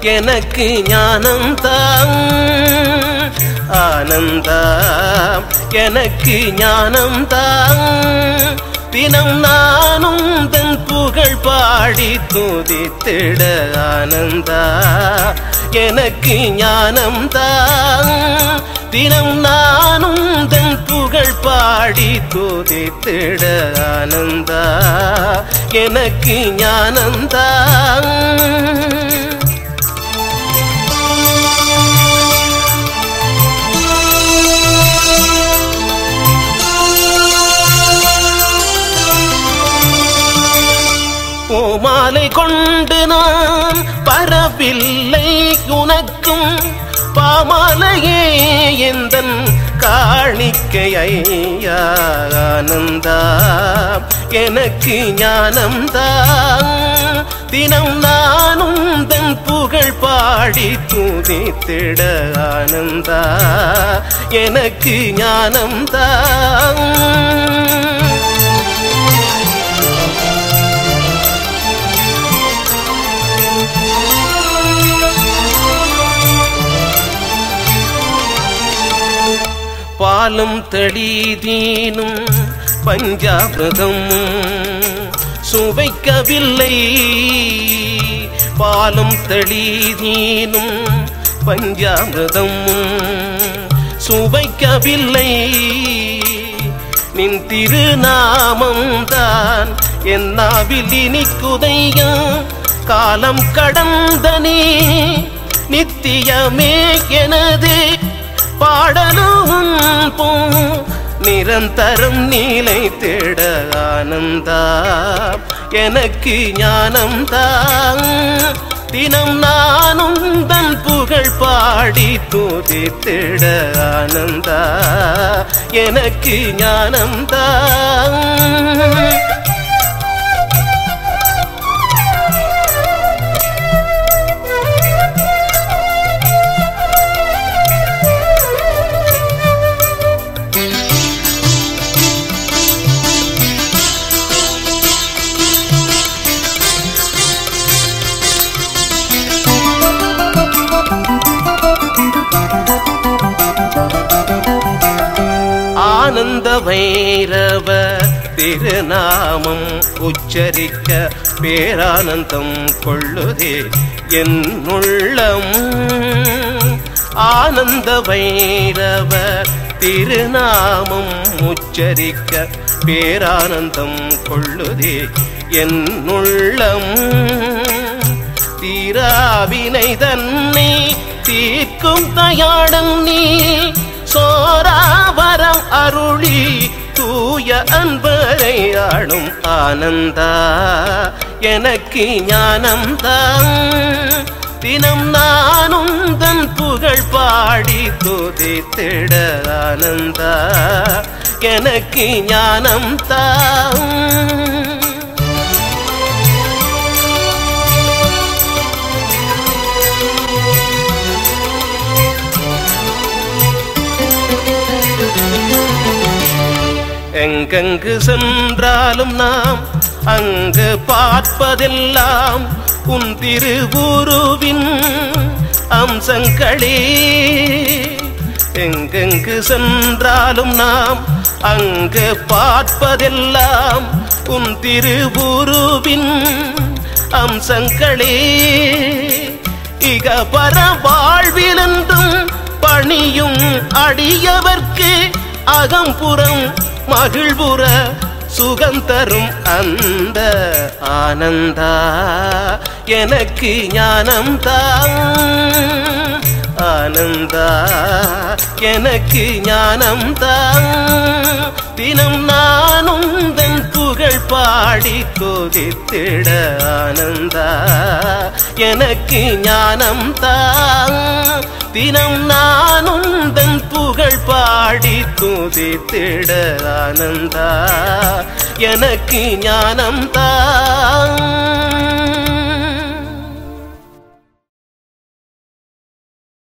எனக்கு ஞானம் தான் ஆனந்தா எனக்கு ஞானம் தான் தினம் நானும் தன் புகழ் பாடி துதித்திட ஆனந்தா எனக்கு ஞானம் தான் தினம் நானும் தன் புகழ் பாடி துதித்திட ஆனந்தா எனக்கு ஞானம் தான் பூமாலை கொண்டு நான் பரவில்லை உனக்கும் பாமாலையே எந்தன் காணிக்கை ஐயா ஆனந்தா எனக்கு ஞானம்தான் தினம் நானும் தன் புகழ் பாடி துதித்திட ஆனந்தா எனக்கு ஞானம்தான் பாலும் தெளிதீனும் பஞ்சாமிரதம் சுவைக்கவில்லை பாலும் தெளிதீனும் பஞ்சாமிரதம் சுவைக்கவில்லை நின் திருநாமம் தான் என்னாவில் இனிக்குதையா காலம் கடந்த நீ நித்தியமே எனது பாடலும் போ நிரந்தரம் நீலை தேட ஆனந்தா எனக்கு ஞானம் தான் தினம் நானும் தன் புகழ் பாடி துதித்திட ஆனந்தா எனக்கு ஞானம் தான் ஆனந்த வைரவ திருநாமம் உச்சரிக்க பேரானந்தம் கொள்ளுதே என் உள்ளம் ஆனந்த வைரவ திருநாமம் உச்சரிக்க பேரானந்தம் கொள்ளுதே என் உள்ளம் தீராவினை தன்னை தீர்க்கும் தயாளம் நீ சோராவரம் அருளி தூய அன்பரை ஆளும் ஆனந்தா எனக்கு ஞானம் தான் தினம் நானும் தன் புகழ் பாடி துதித்திட ஆனந்தா எனக்கு ஞானம் தான் எங்கெங்கு சென்றாலும் நாம் அங்கு பார்ப்பதெல்லாம் உன் திருவுருவின் அம்சங்களே எங்கெங்கு சென்றாலும் நாம் அங்கு பார்ப்பதெல்லாம் உன் திருவுருவின் அம்சங்களே இக பர வாழ்விலென்றும் பணியும் அடியவர்க்கு அகம்புறம் மகிழ்வுற சுகந்தரும் அந்த ஆனந்தா எனக்கு ஞானம் தான் ஆனந்தா எனக்கு ஞானம் தான் தினம் நானும் தன் புகழ் பாடி கொதித்திட ஆனந்தா எனக்கு ஞானம் தான் தினம் நானும் தன் புகழ் பாடி துதித்திட ஆனந்தா எனக்கு ஞானம் தான்